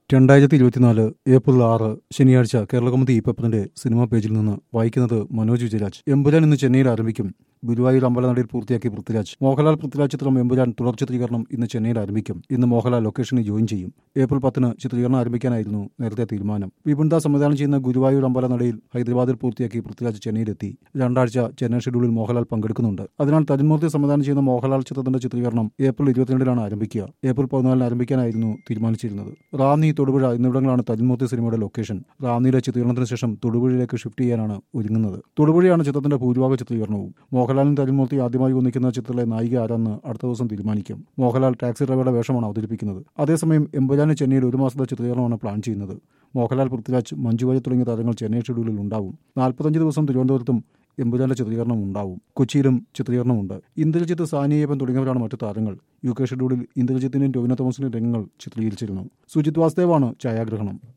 രണ്ടായിരത്തി ഇരുപത്തിനാല് ഏപ്രിൽ ആറ് ശനിയാഴ്ച കേരളകൗമുദി ഈ പേപ്പറിന്റെ സിനിമാ പേജിൽ നിന്ന് വായിക്കുന്നത് മനോജ് വിജയരാജ് എമ്പുരാൻ ഇന്ന് ചെന്നൈയിൽ ആരംഭിക്കും ഗുരുവായൂർ അമ്പലനടയിൽ പൂർത്തിയാക്കി പൃഥ്വിരാജ് മോഹൻലാൽ പൃഥ്വിരാജ് ചിത്രം എമ്പുരാൻ തുടർ ചിത്രീകരണം ഇന്ന് ചെന്നൈയിൽ ആരംഭിക്കും ഇന്ന് മോഹൻലാൽ ലൊക്കേഷനിൽ ജോയിൻ ചെയ്യും ഏപ്രിൽ പത്തിന് ചിത്രീകരണം ആരംഭിക്കാനായിരുന്നു നേരത്തെ തീരുമാനം വിപിൻദാസ് സംവിധാനം ചെയ്യുന്ന ഗുരുവായൂർ അമ്പലനടയിൽ ഹൈദരാബാദിൽ പൂർത്തിയാക്കി പൃഥ്വിരാജ് ചെന്നൈയിലെത്തി രണ്ടാഴ്ച ചെന്നൈ ഷെഡ്യൂളിൽ മോഹൻലാൽ പങ്കെടുക്കുന്നുണ്ട് അതിനാൽ തരുൺമൂർത്തി സംവിധാനം ചെയ്യുന്ന മോഹൻലാൽ ചിത്രത്തിന്റെ ചിത്രീകരണം ഏപ്രിൽ ഇരുപത്തിരണ്ടിനാണ് ആരംഭിക്കുക ഏപ്രിൽ പതിനാലിന് ആരംഭിക്കാനായിരുന്നു തീരുമാനിച്ചിരുന്നത് റാന്നി തൊടുപുഴ എന്നിവിടങ്ങളാണ് തരുൺമൂർത്തി സിനിമയുടെ ലൊക്കേഷൻ റാന്നിയിലെ ചിത്രീകരണത്തിന് ശേഷം തൊടുപുഴയിലേക്ക് ഷിഫ്റ്റ് ചെയ്യാനാണ് ഒരുങ്ങുന്നത് തൊടുപുഴയാണ് ചിത്രത്തിന്റെ ഭൂരിഭാഗ ചിത്രീകരണവും മോഹൻലാലും തരുൺമൂർത്തി ആദ്യമായി ഒന്നിക്കുന്ന ചിത്രത്തിലെ നായിക ആരാന്ന് അടുത്ത ദിവസം തീരുമാനിക്കും മോഹൻലാൽ ടാക്സി ഡ്രൈവറുടെ വേഷമാണ് അവതരിപ്പിക്കുന്നത് അതേസമയം എമ്പുരാന് ചെന്നൈയിൽ ഒരു മാസത്തെ ചിത്രീകരണമാണ് പ്ലാൻ ചെയ്യുന്നത് മോഹൻലാൽ പൃഥ്വിരാജ് മഞ്ജുവാരി തുടങ്ങിയ താരങ്ങൾ ചെന്നൈ ഷെഡ്യൂളിൽ ഉണ്ടാവും നാൽപ്പത്തഞ്ച് ദിവസം തിരുവനന്തപുരത്തും എമ്പുരാന്റെ ചിത്രീകരണം ഉണ്ടാവും കൊച്ചിയിലും ചിത്രീകരണമുണ്ട് ഇന്ദ്രജിത്ത് സാനിയപ്പൻ തുടങ്ങിയവരാണ് മറ്റു താരങ്ങൾ യു കെ ഷെഡ്യൂളിൽ ഇന്ദ്രജിത്തിന്റെയും ടൊവിനോ തോമസിന്റെയും രംഗങ്ങൾ ചിത്രീകരിച്ചിരുന്നു സുജിത് വാസ്ദേവാണ് ഛായാഗ്രഹണം